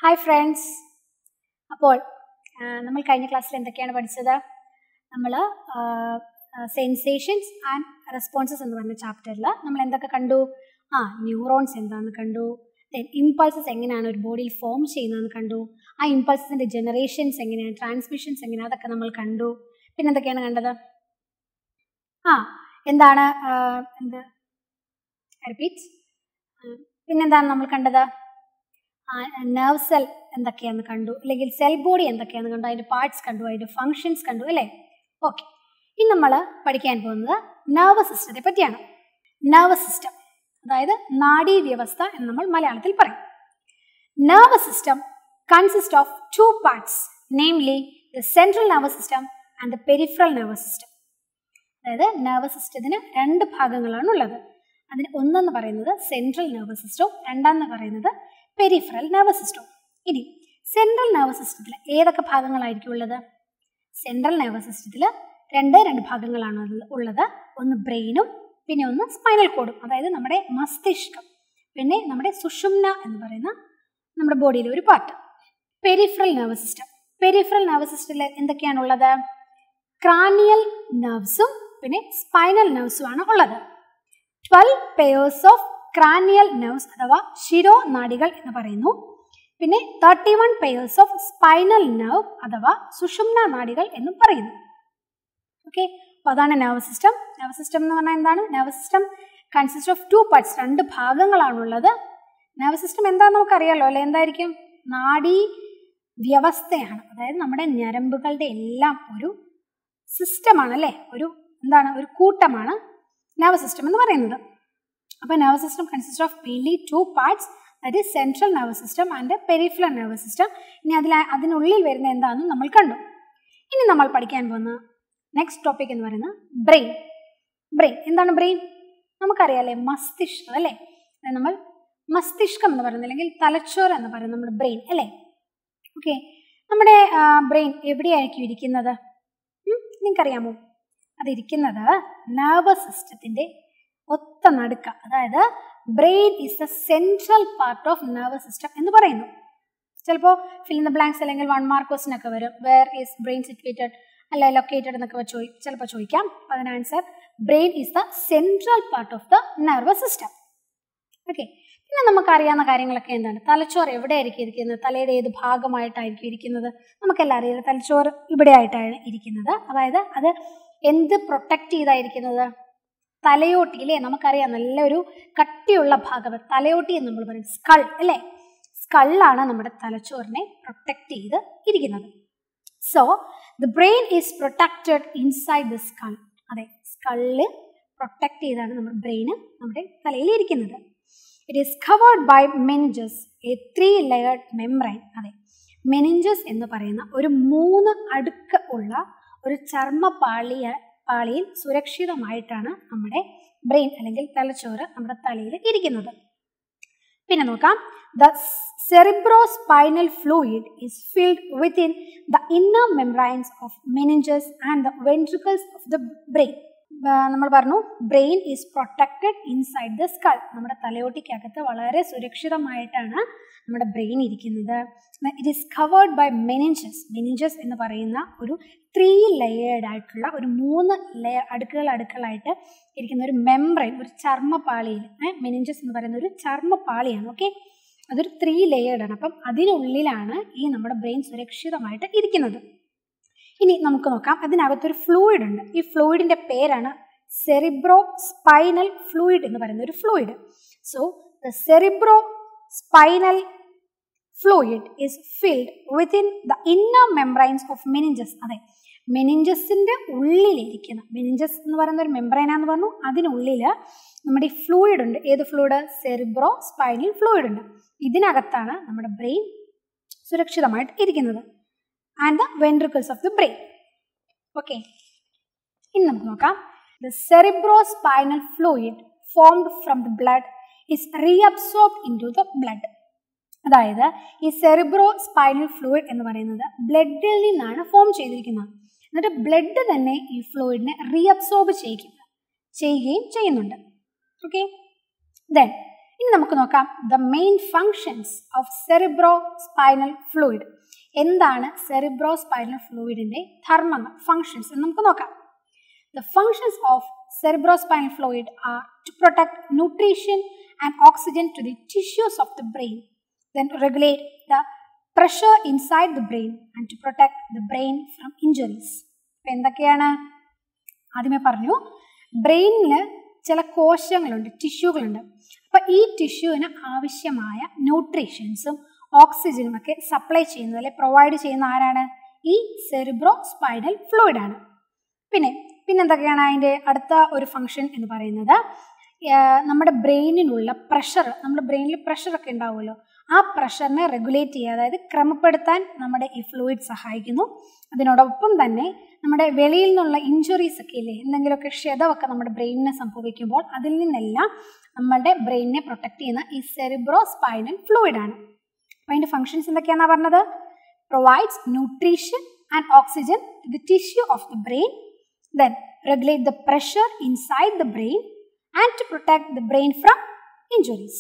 Hi friends അപ്പോൾ ആ, നമ്മൾ കഴിഞ്ഞ ക്ലാസ്സിൽ എന്തൊക്കെയാണ് പഠിച്ചത് നമ്മൾ സെൻസേഷൻസ് ആൻഡ് റെസ്പോൺസസ് എന്ന് പറഞ്ഞ ചാപ്റ്ററിൽ നമ്മൾ എന്തൊക്കെ കണ്ടു ആ ന്യൂറോൺസ് എന്താണെന്ന് കണ്ടു ദെൻ ഇമ്പൾസസ് എങ്ങനെയാണ് ഒരു ബോഡിയിൽ ഫോം ചെയ്യുന്നതെന്ന് കണ്ടു ആ ഇമ്പൾസസിൻ്റെ ജനറേഷൻസ് എങ്ങനെയാണ് ട്രാൻസ്മിഷൻസ് എങ്ങനെയാണ് അതൊക്കെ നമ്മൾ കണ്ടു പിന്നെ എന്തൊക്കെയാണ് കണ്ടത് ആ എന്താണ് ആ, എന്ത് റിപ്പീറ്റ് പിന്നെന്താണ് നമ്മൾ കണ്ടത് നെർവ് സെൽ എന്തൊക്കെയാണെന്ന് കണ്ടു അല്ലെങ്കിൽ സെൽ ബോഡി എന്തൊക്കെയാണെന്ന് കണ്ടു അതിൻ്റെ പാർട്സ് കണ്ടു അതിൻ്റെ ഫങ്ഷൻസ് കണ്ടു അല്ലേ ഓക്കെ ഇനി നമ്മൾ പഠിക്കാൻ പോകുന്നത് നെർവസ് സിസ്റ്റത്തെ പറ്റിയാണ് നെർവസ് സിസ്റ്റം അതായത് നാഡീ വ്യവസ്ഥ എന്ന് നമ്മൾ മലയാളത്തിൽ പറയും nervous system consist of two parts namely the central nervous system and the peripheral nervous system അതായത് നെർവസ് സിസ്റ്റത്തിന് രണ്ട് ഭാഗങ്ങളാണ് ഉള്ളത് അതിന് ഒന്നെന്ന് പറയുന്നത് സെൻട്രൽ നെർവസ് സിസ്റ്റവും രണ്ടാമെന്ന് പറയുന്നത് പെരിഫറൽ നെർവസ് സിസ്റ്റവും ഇനി സെൻട്രൽ നെർവസ് സിസ്റ്റത്തിൽ ഏതൊക്കെ ഭാഗങ്ങളായിരിക്കും ഉള്ളത് സെൻട്രൽ നെർവസ് സിസ്റ്റത്തിൽ രണ്ട് രണ്ട് ഭാഗങ്ങളാണ് ഉള്ള- ഉള്ളത് ഒന്ന് ബ്രെയിനും പിന്നെ ഒന്ന് സ്പൈനൽ കോഡും അതായത് നമ്മുടെ മസ്തിഷ്കം പിന്നെ നമ്മുടെ സുഷുമ്ന എന്ന് പറയുന്ന നമ്മുടെ ബോഡിയിലെ ഒരു part peripheral nervous system peripheral nervous സിസ്റ്റത്തിൽ എന്തൊക്കെയാണ് ഉള്ളത് ക്രാനിയൽ നെർവ്സും പിന്നെ സ്പൈനൽ നെർവ്സും ആണ് ഉള്ളത് twelve pairs of cranial nerves അഥവാ ശിരോനാഡികൾ എന്ന് പറയുന്നു പിന്നെ thirty one pairs of spinal nerve അഥവാ സുഷുമ്ന നാഡികൾ എന്നും പറയുന്നു ഓക്കെ അപ്പോൾ അതാണ് നെർവസ് സിസ്റ്റം നെർവസ് സിസ്റ്റം എന്ന് പറഞ്ഞാൽ എന്താണ് nervous system consist of two parts രണ്ട് ഭാഗങ്ങളാണുള്ളത് നെർവസ് സിസ്റ്റം എന്താണെന്ന് നമുക്കറിയാലോ അല്ലെ എന്തായിരിക്കും നാഡീ വ്യവസ്ഥയാണ് അതായത് നമ്മുടെ ഞരമ്പുകളുടെ എല്ലാം ഒരു സിസ്റ്റമാണ് അല്ലേ ഒരു എന്താണ് ഒരു കൂട്ടമാണ് നെർവസ് സിസ്റ്റം എന്ന് പറയുന്നത് അപ്പോൾ nervous system consist of mainly two parts that is central nervous system and peripheral nervous system ഇനി അതിൽ അതിനുള്ളിൽ വരുന്ന എന്താണെന്ന് നമ്മൾ കണ്ടു ഇനി നമ്മൾ പഠിക്കാൻ പോകുന്ന നെക്സ്റ്റ് ടോപ്പിക് എന്ന് പറയുന്നത് ബ്രെയിൻ ബ്രെയിൻ എന്താണ് ബ്രെയിൻ നമുക്കറിയാലേ മസ്തിഷ്കം അല്ലേ അത് നമ്മൾ മസ്തിഷ്കം എന്ന് പറയുന്നത് അല്ലെങ്കിൽ തലച്ചോറ് എന്ന് പറയുന്നത് നമ്മുടെ ബ്രെയിൻ അല്ലേ ഓക്കെ നമ്മുടെ ബ്രെയിൻ എവിടെയായിരിക്കും ഇരിക്കുന്നത് ഉം, നിങ്ങൾക്കറിയാമോ അതിരിക്കുന്നത് നെർവസ് സിസ്റ്റത്തിന്റെ ഒത്ത നടുക്ക അതായത് brain is the central part of nervous system എന്ന് പറയുന്നു ചിലപ്പോൾ ഫിൽ ഇൻ ദ ബ്ലാങ്ക്സ് അല്ലെങ്കിൽ വൺ മാർക്ക് ക്വസ്റ്റൻ ഒക്കെ വരും വേർ ഈസ് ബ്രെയിൻ സിറ്റുവേറ്റഡ് അല്ല ലൊക്കേറ്റഡ് എന്നൊക്കെ ചോദി ചിലപ്പോൾ ചോദിക്കാം അപ്പോൾ അതിന് answer brain is the central part of the nervous system okay പിന്നെ നമുക്കറിയാവുന്ന കാര്യങ്ങളൊക്കെ എന്താണ് തലച്ചോറ് എവിടെയായിരിക്കും ഇരിക്കുന്നത് തലയുടെ ഏത് ഭാഗമായിട്ടായിരിക്കും ഇരിക്കുന്നത് നമുക്കെല്ലാം അറിയാം തലച്ചോറ് ഇവിടെ ആയിട്ടാണ് ഇരിക്കുന്നത് അതായത് അത് എന്ത് പ്രൊട്ടക്റ്റ് ചെയ്തായിരിക്കുന്നത് തലയോട്ടി അല്ലേ നമുക്കറിയാം നല്ലൊരു കട്ടിയുള്ള ഭാഗം തലയോട്ടി എന്ന് നമ്മൾ പറയും സ്കൾ അല്ലേ സ്കളാണ് നമ്മുടെ തലച്ചോറിനെ പ്രൊട്ടക്റ്റ് ചെയ്ത് ഇരിക്കുന്നത് so the brain is protected inside the skull അതെ സ്കള് പ്രൊട്ടക്റ്റ് ചെയ്താണ് നമ്മുടെ ബ്രെയിന് നമ്മുടെ തലയിൽ ഇരിക്കുന്നത് it is covered by meninges a three layered membrane അതെ മെനിഞ്ചസ് എന്ന് പറയുന്ന ഒരു മൂന്ന് അടുക്ക് ഉള്ള ഒരു ചർമ്മ പാളിയ പാളിയിൽ സുരക്ഷിതമായിട്ടാണ് നമ്മുടെ ബ്രെയിൻ അല്ലെങ്കിൽ തലച്ചോറ് നമ്മുടെ തലയിൽ ഇരിക്കുന്നത് പിന്നെ നോക്കാം the cerebrospinal fluid is filled within the inner membranes of meninges and the ventricles of the brain നമ്മൾ പറഞ്ഞു brain is protected inside the skull നമ്മുടെ തലയോട്ടിക്കകത്ത് വളരെ സുരക്ഷിതമായിട്ടാണ് നമ്മുടെ ബ്രെയിൻ ഇരിക്കുന്നത് it is covered by meninges meninges എന്ന് പറയുന്ന ഒരു ത്രീ ലെയേർഡ് ആയിട്ടുള്ള ഒരു മൂന്ന് ലെയർ അടുക്കുകൾ അടുക്കളായിട്ട് ഇരിക്കുന്ന ഒരു മെംബ്രെയിൻ ഒരു ചർമ്മപാളിയിൽ മെനിഞ്ചസ് എന്ന് പറയുന്ന ഒരു ചർമ്മപാളിയാണ് ഓക്കെ അതൊരു ത്രീ ലെയേർഡ് ആണ് അപ്പം അതിനുള്ളിലാണ് ഈ നമ്മുടെ ബ്രെയിൻ സുരക്ഷിതമായിട്ട് ഇരിക്കുന്നത് ഇനി നമുക്ക് നോക്കാം അതിനകത്തൊരു ഫ്ലൂയിഡ് ഉണ്ട് ഈ ഫ്ലൂയിഡിന്റെ പേരാണ് സെറിബ്രോ സ്പൈനൽ ഫ്ലൂയിഡ് എന്ന് പറയുന്ന ഒരു fluid so the cerebrospinal fluid is filled within the inner membranes of meninges അതെ മെനിഞ്ചസിന്റെ ഉള്ളിലിരിക്കുന്ന മെനിഞ്ചസ് എന്ന് പറയുന്ന ഒരു മെംബ്രൈനാന്ന് പറഞ്ഞു അതിനുള്ളിൽ നമ്മുടെ ഈ ഫ്ലൂയിഡ് ഉണ്ട് ഏത് ഫ്ലൂയിഡ് സെറിബ്രോ സ്പൈനൽ ഫ്ലൂയിഡ് ഉണ്ട് ഇതിനകത്താണ് നമ്മുടെ ബ്രെയിൻ സുരക്ഷിതമായിട്ട് ഇരിക്കുന്നത് and the ventricles of the brain okay ഇനി നമുക്ക് നോക്കാം the cerebrospinal fluid formed from the blood is reabsorb into the blood അതായത് ഈ സെറിബ്രോ സ്പൈനൽ ഫ്ലൂയിഡ് എന്ന് പറയുന്നത് ബ്ലഡിൽ നിന്നാണ് ഫോം ചെയ്തിരിക്കുന്നത് എന്നിട്ട് ബ്ലഡ് തന്നെ ഈ ഫ്ലൂയിഡിനെ റീഅബ്സോർബ് ചെയ്യിക്കും ചെയ്യുകയും ചെയ്യുന്നുണ്ട് ഓക്കെ ദെൻ ഇനി നമുക്ക് നോക്കാം the main functions of cerebrospinal fluid എന്താണ് സെറിബ്രോ സ്പൈനൽ ഫ്ലൂയിഡിന്റെ ധർമ്മങ്ങൾ ഫങ്ഷൻസ് എന്ന് നമുക്ക് നോക്കാം the functions of cerebrospinal fluid are to protect nutrition and oxygen to the tissues of the brain, then regulate the pressure inside the brain and to protect the brain from injuries. ഇപ്പം എന്തൊക്കെയാണ് ആദ്യമേ പറഞ്ഞു ബ്രെയിനിൽ ചില കോശങ്ങളുണ്ട് ടിഷ്യൂകളുണ്ട് അപ്പം ഈ ടിഷ്യൂവിന് ആവശ്യമായ ന്യൂട്രീഷൻസും ഓക്സിജനും ഒക്കെ സപ്ലൈ ചെയ്യുന്നത് അല്ലെ പ്രൊവൈഡ് ചെയ്യുന്ന ആരാണ് ഈ സെറിബ്രോ സ്പൈനൽ ഫ്ലൂയിഡ് ആണ് പിന്നെ പിന്നെ എന്തൊക്കെയാണ് അതിൻ്റെ അടുത്ത ഒരു ഫങ്ഷൻ എന്ന് പറയുന്നത് നമ്മുടെ ബ്രെയിനിനുള്ള പ്രഷർ നമ്മുടെ ബ്രെയിനിൽ പ്രഷറൊക്കെ ഉണ്ടാവുമല്ലോ ആ പ്രഷറിനെ റെഗുലേറ്റ് ചെയ്യുക അതായത് ക്രമപ്പെടുത്താൻ നമ്മുടെ ഈ ഫ്ലൂയിഡ് സഹായിക്കുന്നു അതിനോടൊപ്പം തന്നെ നമ്മുടെ വെളിയിൽ നിന്നുള്ള ഇഞ്ചുറീസ് ഒക്കെ ഇല്ലേ എന്തെങ്കിലുമൊക്കെ ക്ഷതമൊക്കെ നമ്മുടെ ബ്രെയിനിന് സംഭവിക്കുമ്പോൾ അതിൽ നിന്നെല്ലാം നമ്മളുടെ ബ്രെയിനിനെ പ്രൊട്ടക്ട് ചെയ്യുന്ന ഈ സെറിബ്രോ സ്പൈനൽ ഫ്ലൂയിഡ് ആണ് അപ്പോൾ അതിൻ്റെ ഫങ്ഷൻസ് എന്തൊക്കെയാണെന്നാണ് പറഞ്ഞത് provides nutrition and oxygen to the tissue of the brain then regulate the pressure inside the brain and to protect the brain from injuries.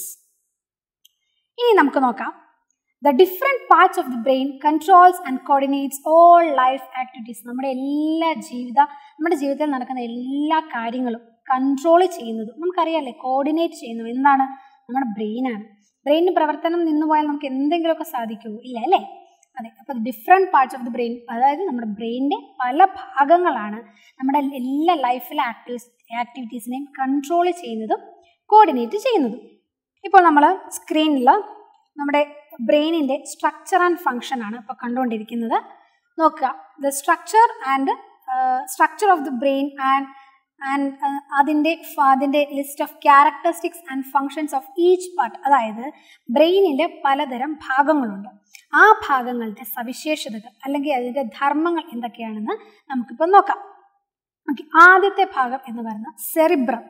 ഇനി നമുക്ക് നോക്കാം the different parts of the brain controls and coordinates all life activities നമ്മുടെ എല്ലാ ജീവിത നമ്മുടെ ജീവിതത്തിൽ നടക്കുന്ന എല്ലാ കാര്യങ്ങളും കൺട്രോൾ ചെയ്യുന്നതും നമുക്കറിയാമല്ലേ കോർഡിനേറ്റ് ചെയ്യുന്നത് എന്താണ് നമ്മുടെ ബ്രെയിനാണ് ബ്രെയിനിന് പ്രവർത്തനം നിന്നുപോയാൽ നമുക്ക് എന്തെങ്കിലുമൊക്കെ സാധിക്കുമോ ഇല്ല അല്ലേ അതെ അപ്പോൾ different parts of the brain അതായത് നമ്മുടെ ബ്രെയിനിൻ്റെ പല ഭാഗങ്ങളാണ് നമ്മുടെ എല്ലാ ലൈഫിലെ ആക്ടിവിസ് ആക്ടിവിറ്റീസിനെയും കൺട്രോൾ ചെയ്യുന്നതും കോർഡിനേറ്റ് ചെയ്യുന്നതും ഇപ്പോൾ നമ്മൾ സ്ക്രീനിൽ നമ്മുടെ ബ്രെയിനിൻ്റെ സ്ട്രക്ചർ ആൻഡ് ഫങ്ഷൻ ആണ് ഇപ്പോൾ കണ്ടുകൊണ്ടിരിക്കുന്നത് നോക്കുക the structure and structure of the brain and and അതിൻ്റെ അതിൻ്റെ list of characteristics and functions of each part അതായത് ബ്രെയിനിൻ്റെ പലതരം ഭാഗങ്ങളുണ്ട് ആ ഭാഗങ്ങളുടെ സവിശേഷതകൾ അല്ലെങ്കിൽ അതിൻ്റെ ധർമ്മങ്ങൾ എന്തൊക്കെയാണെന്ന് നമുക്കിപ്പോൾ നോക്കാം ഓക്കെ ആദ്യത്തെ ഭാഗം എന്ന് പറയുന്നത് സെറിബ്രം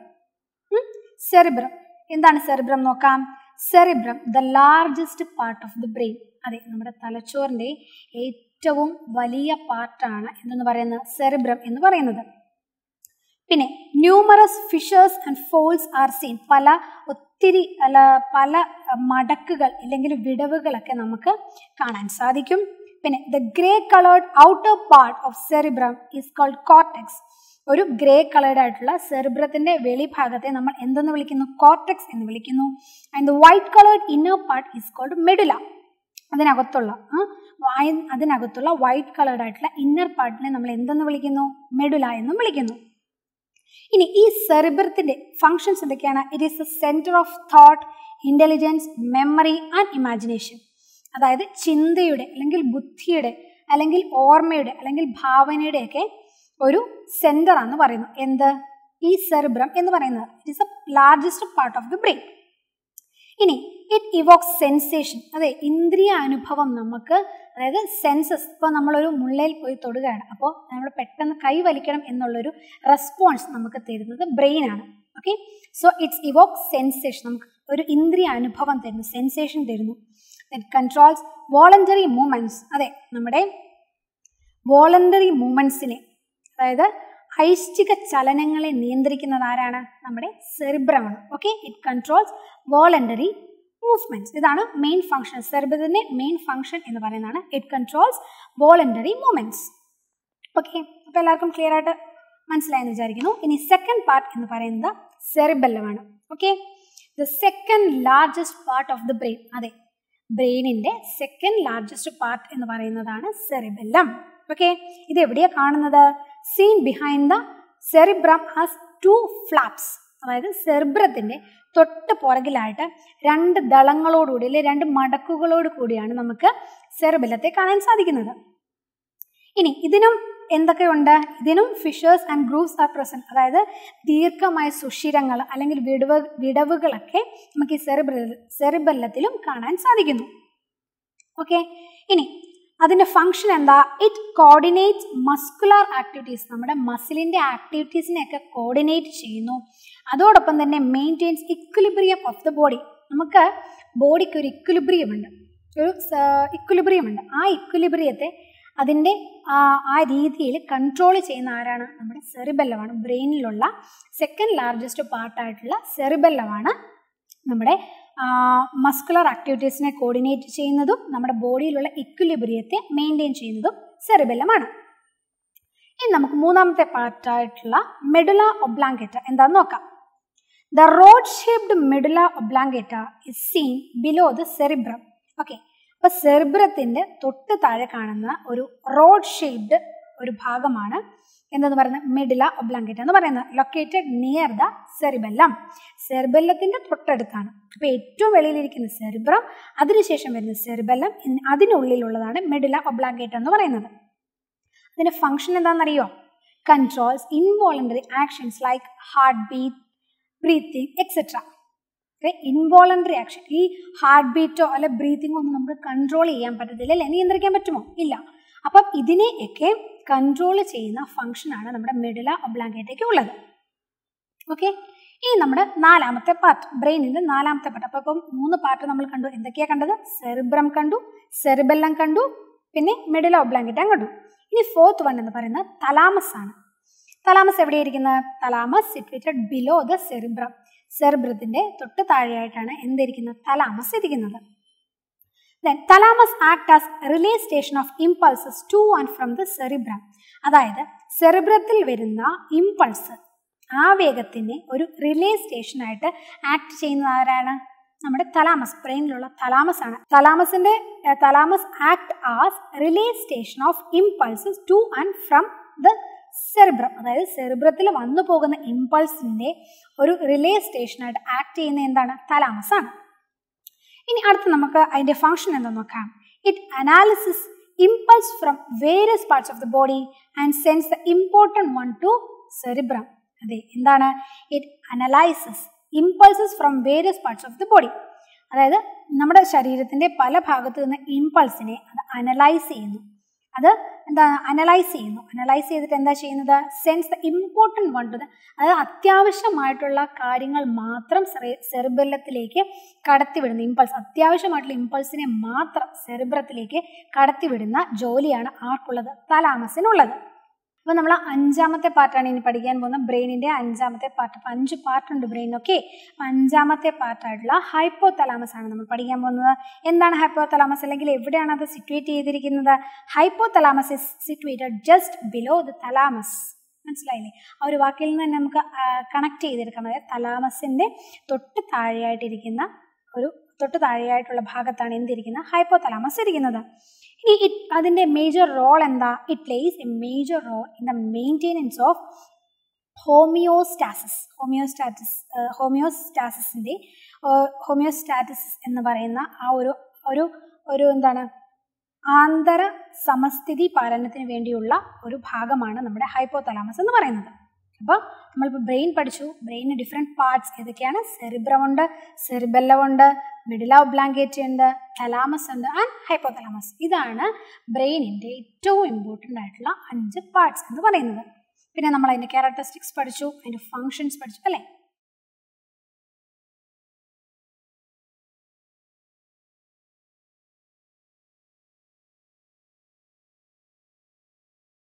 സെറിബ്രം എന്താണ് സെറിബ്രം നോക്കാം cerebrum the largest part of the brain അതെ നമ്മുടെ തലച്ചോറിൻ്റെ ഏറ്റവും വലിയ പാർട്ടാണ് എന്തെന്ന് പറയുന്നത് സെറിബ്രം എന്ന് പറയുന്നത് പിന്നെ numerous fissures and folds are seen പല ഒത്തിരി അല്ല പല മടക്കുകൾ അല്ലെങ്കിൽ വിടവുകളൊക്കെ നമുക്ക് കാണാൻ സാധിക്കും പിന്നെ the grey coloured outer part of cerebrum is called cortex ഒരു ഗ്രേ കളേർഡ് ആയിട്ടുള്ള സെറിബ്രത്തിന്റെ വെളിഭാഗത്തെ നമ്മൾ എന്തെന്ന് വിളിക്കുന്നു കോർട്ടെക്സ് എന്ന് വിളിക്കുന്നു and the white coloured inner part is called medulla അതിനകത്തുള്ള അതിനകത്തുള്ള വൈറ്റ് കളേർഡ് ആയിട്ടുള്ള ഇന്നർ പാർട്ടിനെ നമ്മൾ എന്തെന്ന് വിളിക്കുന്നു മെഡുല എന്നും വിളിക്കുന്നു ഇനി ഈ സെറിബ്രത്തിന്റെ ഫങ്ഷൻസ് എന്തൊക്കെയാണ് it is a centre of thought intelligence memory and imagination അതായത് ചിന്തയുടെ അല്ലെങ്കിൽ ബുദ്ധിയുടെ അല്ലെങ്കിൽ ഓർമ്മയുടെ അല്ലെങ്കിൽ ഭാവനയുടെ ഒക്കെ ഒരു സെന്റർ ആണെന്ന് പറയുന്നു എന്ത് ഈ സെറിബ്രം എന്ന് പറയുന്നത് it is a largest part of the brain ഇനി ഇറ്റ് ഇവോക്സ് സെൻസേഷൻ അതെ ഇന്ദ്രിയ അനുഭവം നമുക്ക് അതായത് സെൻസസ് ഇപ്പോൾ നമ്മളൊരു മുള്ളയിൽ പോയി തൊടുകയാണ് അപ്പോൾ നമ്മൾ പെട്ടെന്ന് കൈ വലിക്കണം എന്നുള്ളൊരു റെസ്പോൺസ് നമുക്ക് തരുന്നത് ബ്രെയിൻ ആണ് okay so it's evokes sensation നമുക്ക് ഒരു ഇന്ദ്രിയ അനുഭവം തരുന്നു സെൻസേഷൻ തരുന്നു കൺട്രോൾസ് വോളണ്ടറി മൂവ്മെൻറ്റ്സ് അതെ നമ്മുടെ വോളണ്ടറി മൂവ്മെൻറ്റ്സിനെ അതായത് ഐശ്ചിക ചലനങ്ങളെ നിയന്ത്രിക്കുന്നത് ആരാണ് നമ്മുടെ സെറിബ്രമാണ് okay it controls voluntary movements ഇതാണ് മെയിൻ ഫംഗ്ഷൻ സെറിബ്രത്തിന്റെ മെയിൻ ഫംഗ്ഷൻ എന്ന് പറയുന്നതാണ് it controls voluntary movements okay അപ്പോൾ എല്ലാവർക്കും ക്ലിയർ ആയിട്ട് മനസ്സിലായെന്ന് വിചാരിക്കുന്നു ഇനി സെക്കൻഡ് പാർട്ട് എന്ന് പറയുന്നത് സെറിബെല്ലമാണ് okay the second largest part of the brain അതെ ബ്രെയിനിന്റെ സെക്കൻഡ് ലാർജസ്റ്റ് പാർട്ട് എന്ന് പറയുന്നതാണ് സെറിബെല്ലം ഓക്കെ ഇത് എവിടെയാണ് കാണുന്നത് seen behind the cerebrum has two flaps അതായത് സെറിബ്രത്തിന്റെ തൊട്ട് പുറകിലായിട്ട് രണ്ട് ദളങ്ങളോടുകൂടി അല്ലെങ്കിൽ രണ്ട് മടക്കുകളോട് കൂടിയാണ് നമുക്ക് സെറിബെല്ലത്തെ കാണാൻ സാധിക്കുന്നത് ഇനി ഇതിനും എന്തൊക്കെയുണ്ട് ഇതിനും fissures and grooves are present അതായത് ദീർഘമായ സുഷിരങ്ങൾ അല്ലെങ്കിൽ വിടവ് വിടവുകളൊക്കെ നമുക്ക് ഈ സെറിബ്ര സെറിബെല്ലത്തിലും കാണാൻ സാധിക്കുന്നു ഓക്കെ ഇനി അതിൻ്റെ ഫങ്ഷൻ എന്താ ഇറ്റ് കോർഡിനേറ്റ് മസ്കുലർ ആക്ടിവിറ്റീസ് നമ്മുടെ മസിലിൻ്റെ ആക്ടിവിറ്റീസിനെയൊക്കെ കോർഡിനേറ്റ് ചെയ്യുന്നു അതോടൊപ്പം തന്നെ maintains equilibrium of the body നമുക്ക് ബോഡിക്ക് ഒരു ഇക്വിലിബ്രിയം ഉണ്ട് ഒരു ഇക്വിലിബ്രിയം ഉണ്ട് ആ ഇക്വിലിബ്രിയത്തെ അതിൻ്റെ ആ രീതിയിൽ കൺട്രോൾ ചെയ്യുന്ന ആരാണ് നമ്മുടെ സെറിബെല്ലമാണ് ബ്രെയിനിലുള്ള സെക്കൻഡ് ലാർജസ്റ്റ് പാർട്ടായിട്ടുള്ള സെറിബെല്ലമാണ് നമ്മുടെ മസ്കുലർ ആക്ടിവിറ്റീസിനെ കോർഡിനേറ്റ് ചെയ്യുന്നതും നമ്മുടെ ബോഡിയിലുള്ള ഇക്വിലിബ്രിയത്തെ മെയിൻറ്റെയിൻ ചെയ്യുന്നതും സെറിബെല്ലമാണ് ഇനി നമുക്ക് മൂന്നാമത്തെ പാർട്ടായിട്ടുള്ള മെഡുല ഒബ്ലാങ്കേറ്റ എന്താന്ന് നോക്കാം the rod shaped medulla oblongata is seen below the cerebrum okay അപ്പൊ സെറിബ്രത്തിന്റെ തൊട്ട് താഴെ കാണുന്ന ഒരു റോഡ് ഷേപ്ഡ് ഒരു ഭാഗമാണ് എന്തെന്ന് പറയുന്നത് മെഡില ഒബ്ലാങ്കേറ്റ എന്ന് പറയുന്നത് ലൊക്കേറ്റഡ് നിയർ ദ സെറിബെല്ലം സെറിബെല്ലത്തിന്റെ തൊട്ടടുത്താണ് അപ്പൊ ഏറ്റവും വെളിയിലിരിക്കുന്ന സെറിബ്രം അതിനുശേഷം വരുന്ന സെറിബെല്ലം അതിനുള്ളിലുള്ളതാണ് മെഡില ഒബ്ലാങ്കേറ്റ എന്ന് പറയുന്നത് അതിന്റെ ഫംഗ്ഷൻ എന്താണെന്നറിയോ controls involuntary actions like heart beat breathing etcetera involuntary action ഈ ഹാർട്ട് ബീറ്റോ അല്ലെ ബ്രീത്തിങ്ങോ ഒന്നും നമുക്ക് കൺട്രോൾ ചെയ്യാൻ പറ്റത്തില്ല അല്ലെ നിയന്ത്രിക്കാൻ പറ്റുമോ ഇല്ല അപ്പം ഇതിനെയൊക്കെ കൺട്രോൾ ചെയ്യുന്ന ഫംഗ്ഷനാണ് നമ്മുടെ മെഡില ഒബ്ലാങ്കേറ്റയ്ക്ക് ഉള്ളത് ഓക്കെ ഇനി നമ്മുടെ നാലാമത്തെ പാർട്ട് ബ്രെയിനിന്റെ നാലാമത്തെ പാർട്ട് അപ്പോൾ ഇപ്പം മൂന്ന് പാർട്ട് നമ്മൾ കണ്ടു എന്തൊക്കെയാണ് കണ്ടത് സെറിബ്രം കണ്ടു സെറിബെല്ലം കണ്ടു പിന്നെ മെഡില ഒബ്ലാങ്കേറ്റം കണ്ടു ഇനി ഫോർത്ത് വൺ എന്ന് പറയുന്നത് തലാമസ് ആണ് തലാമസ് എവിടെയിരിക്കുന്നത് thalamus situated below the cerebrum സെറിബ്രത്തിന്റെ തൊട്ട് താഴെയായിട്ടാണ് എന്തിരിക്കുന്നത് തലാമസ് ഇരിക്കുന്നത് then thalamus act as relay station of impulses to and from the cerebrum അതായത് സെറിബ്രത്തിൽ വരുന്ന ഇമ്പൾസ് ആവേഗത്തിനെ ഒരു റിലേ സ്റ്റേഷനായിട്ട് ആക്ട് ചെയ്യുന്നത് ആരാണ് നമ്മുടെ തലാമസ് ബ്രെയിനിലുള്ള തലാമസ് ആണ് തലാമസിന്റെ thalamus act as relay station of impulses to and from the cerebrum അതായത് സെറിബ്രത്തിൽ വന്നു പോകുന്ന ഇമ്പൾസിന്റെ ഒരു റിലേ സ്റ്റേഷനായിട്ട് ആക്ട് ചെയ്യുന്ന എന്താണ് തലാമസ് ആണ് ഇനി അടുത്ത് നമുക്ക് അതിന്റെ ഫംഗ്ഷൻ എന്താ നോക്കാം it analysis impulse from various parts of the body and sense the important one to cerebrum അതെ എന്താണ് it analyses impulses from various parts of the body അതായത് നമ്മുടെ ശരീരത്തിന്റെ പല ഭാഗത്തു നിന്ന് ഇമ്പൾസിനെ അത് അനലൈസ് ചെയ്യുന്നു അത് എന്താ അനലൈസ് ചെയ്യുന്നു അനലൈസ് ചെയ്തിട്ട് എന്താ ചെയ്യുന്നത് sense the important one to the അതായത് അത്യാവശ്യമായിട്ടുള്ള കാര്യങ്ങൾ മാത്രം സെറിബെല്ലത്തിലേക്ക് കടത്തിവിടുന്ന ഇമ്പൾസ് അത്യാവശ്യമായിട്ടുള്ള ഇമ്പൾസിനെ മാത്രം സെറിബ്രത്തിലേക്ക് കടത്തിവിടുന്ന ജോലിയാണ് ആർക്കുള്ളത് തലാമസിനുള്ളത് അപ്പോൾ നമ്മൾ അഞ്ചാമത്തെ പാർട്ടാണ് ഇനി പഠിക്കാൻ പോകുന്നത് ബ്രെയിനിന്റെ അഞ്ചാമത്തെ പാർട്ട് അപ്പം അഞ്ച് പാർട്ടുണ്ട് ബ്രെയിൻ ഓക്കെ അപ്പം അഞ്ചാമത്തെ പാർട്ടായിട്ടുള്ള ഹൈപ്പോ തലാമസ് ആണ് നമ്മൾ പഠിക്കാൻ പോകുന്നത് എന്താണ് ഹൈപ്പോ തലാമസ് അല്ലെങ്കിൽ എവിടെയാണ് അത് സിറ്റുവേറ്റ് ചെയ്തിരിക്കുന്നത് hypothalamus is situated just below the thalamus മനസ്സിലായില്ലേ ആ ഒരു വാക്കിൽ നിന്ന് തന്നെ നമുക്ക് കണക്ട് ചെയ്തെടുക്കാം അതായത് തലാമസിന്റെ തൊട്ട് താഴെയായിട്ടിരിക്കുന്ന ഒരു തൊട്ട് താഴെയായിട്ടുള്ള ഭാഗത്താണ് എന്തിരിക്കുന്നത് ഹൈപ്പോ തലാമസ് ഇരിക്കുന്നത് ഇനി ഇറ്റ് അതിൻ്റെ മേജർ റോൾ എന്താ it plays a major role in the maintenance of homeostasis homeostasis ഹോമിയോസ്റ്റാസിസിൻ്റെ ഹോമിയോസ്റ്റാറ്റിസ് എന്ന് പറയുന്ന ആ ഒരു ഒരു ഒരു എന്താണ് ആന്തര സമസ്ഥിതി പാലനത്തിന് വേണ്ടിയുള്ള ഒരു ഭാഗമാണ് നമ്മുടെ ഹൈപ്പോതലാമസ് എന്ന് പറയുന്നത് അപ്പോൾ നമ്മളിപ്പോൾ ബ്രെയിൻ പഠിച്ചു ബ്രെയിനിന് ഡിഫറെൻറ്റ് പാർട്സ് ഏതൊക്കെയാണ് സെറിബ്രം ഉണ്ട് സെറിബെല്ലം ഉണ്ട് മിഡില ഒബ്ലാങ്കേറ്റ് ഉണ്ട് തലാമസ് ഉണ്ട് ആൻഡ് ഹൈപ്പോതലാമസ് ഇതാണ് ബ്രെയിനിൻ്റെ ഏറ്റവും ഇമ്പോർട്ടൻ്റ് ആയിട്ടുള്ള അഞ്ച് പാർട്സ് എന്ന് പറയുന്നത് പിന്നെ നമ്മൾ അതിൻ്റെ ക്യാരക്ടറിസ്റ്റിക്സ് പഠിച്ചു അതിൻ്റെ ഫങ്ഷൻസ് പഠിച്ചു അല്ലേ